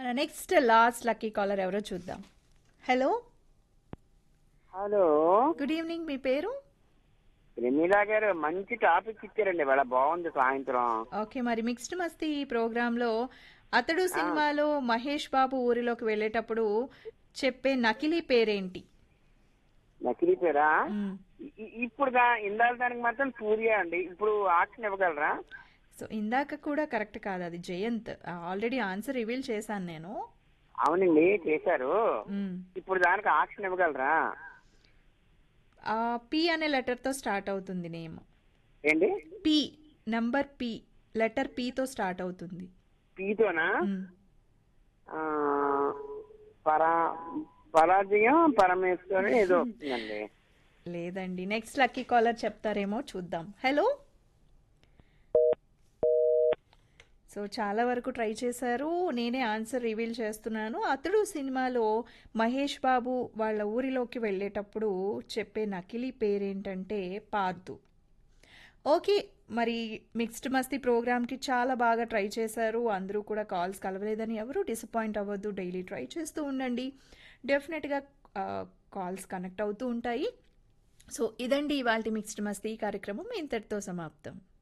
Next last lucky caller ఎవరో చూద్దాం hello hello good evening మీ పేరు ప్రమీలా గారు మంచి టాపిక్ ఇచ్చారండి ఇవాళ బాగుంది సాయంత్రం ఓకే మరి మిక్స్డ్ మస్తీ ఈ ప్రోగ్రాంలో అతడు సినిమాలో మహేష్ బాబు ఊరిలోకి వెళ్ళేటప్పుడు చెప్పే నకిలీ పేరేంటి నకిలీ పేరా మ్మ్. ఇ- ఇ- ఇప్పుడు దా- ఇందాక దానికి మాత్రం సూర్య అండి ఇప్పుడు ఆప్షన్ ఇవ్వగలరా సో ఇందాక కూడా కరెక్ట్ కాదు అది జయంత్ ఆల్రెడీ ఆన్సర్ రివీల్ చేశాను నేను అవునండి చేశారు మ్మ్. ఇప్పుడు దానికి ఆప్షన్ ఇవ్వగలరా ఆ, పి అనే లెటర్తో స్టార్ట్ అవుతుంది నేమ్ ఏంటి పి నంబర్ పి లెటర్ పితో స్టార్ట్ అవుతుంది పీతోనా మ్మ్. ఆ, పరా పరాజయం పరమేశ్వరుడు ఏదో వస్తుందండి లేదండి నెక్స్ట్ లక్కీ కాలర్ చెప్తారేమో చూద్దాం హలో సో చాలా వరకు ట్రై చేశారు నేనే ఆన్సర్ రివీల్ చేస్తున్నాను అతడు సినిమాలో మహేష్ బాబు వాళ్ళ ఊరిలోకి వెళ్ళేటప్పుడు చెప్పే నకిలీ పేరేంటంటే పార్దు ఓకే మరి మిక్స్డ్ మస్తీ ప్రోగ్రామ్కి చాలా బాగా ట్రై చేశారు అందరూ కూడా కాల్స్ కలవలేదని ఎవరు డిసప్పాయింట్ అవ్వద్దు డైలీ ట్రై చేస్తూ ఉండండి డెఫినెట్గా కాల్స్ కనెక్ట్ అవుతూ ఉంటాయి సో ఇదండి ఇవాళ మిక్స్డ్ మస్తీ కార్యక్రమం ఇంతటితో సమాప్తం